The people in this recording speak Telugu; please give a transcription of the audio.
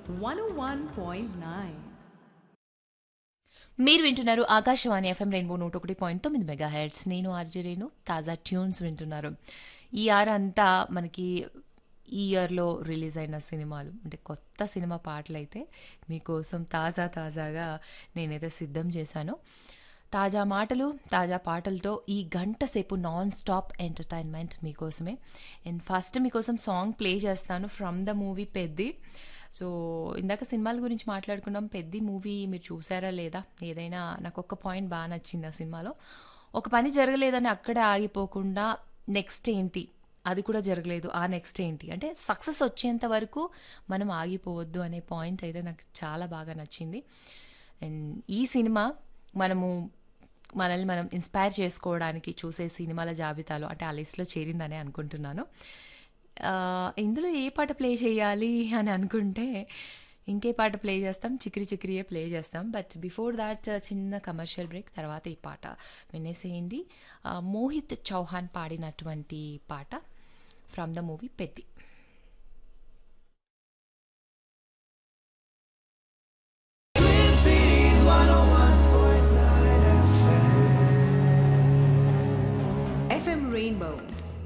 101.9. మీరు వింటున్నారు ఆకాశవాణి ఎఫ్ఎం రెయిన్బో నూట ఒకటి పాయింట్ తొమ్మిది మెగా హెడ్స్ నేను ఆర్జరేను తాజా ట్యూన్స్ వింటున్నారు ఈ ఆర్ అంతా మనకి ఈ ఇయర్లో రిలీజ్ అయిన సినిమాలు అంటే కొత్త సినిమా పాటలు అయితే మీకోసం తాజా తాజాగా నేనైతే సిద్ధం చేశాను తాజా మాటలు తాజా పాటలతో ఈ గంట సేపు నాన్ స్టాప్ ఎంటర్టైన్మెంట్ మీకోసమే అండ్ ఫస్ట్ మీకోసం సాంగ్ ప్లే చేస్తాను from the movie Peddi so ఇందాక సినిమాల గురించి మాట్లాడుకున్నాం పెద్ది మూవీ మీరు చూసారా లేదా ఏదైనా నాకు ఒక్క పాయింట్ బాగా నచ్చింది ఆ సినిమాలో ఒక పని జరగలేదని అక్కడే ఆగిపోకుండా నెక్స్ట్ ఏంటి అది కూడా జరగలేదు ఆ నెక్స్ట్ ఏంటి అంటే సక్సెస్ వచ్చేంత వరకు మనం ఆగిపోవద్దు అనే పాయింట్ అయితే నాకు చాలా బాగా నచ్చింది అండ్ ఈ సినిమా మనము మనల్ని మనం ఇన్స్పైర్ చేసుకోవడానికి చూసే సినిమాల జాబితాలో అంటే ఆ లిస్ట్లో చేరిందని అనుకుంటున్నాను ఆ, ఇందులో ఏ పాట ప్లే చేయాలి అని అనుకుంటే ఇంకే పాట ప్లే చేస్తాం చిక్రి చిక్రియే ప్లే చేస్తాం బట్ బిఫోర్ దాట్ చిన్న కమర్షియల్ బ్రేక్ తర్వాత ఈ పాట వినేసేయండి ఆ, మోహిత్ చౌహాన్ పాడినటువంటి పాట ఫ్రమ్ ద మూవీ పెద్ది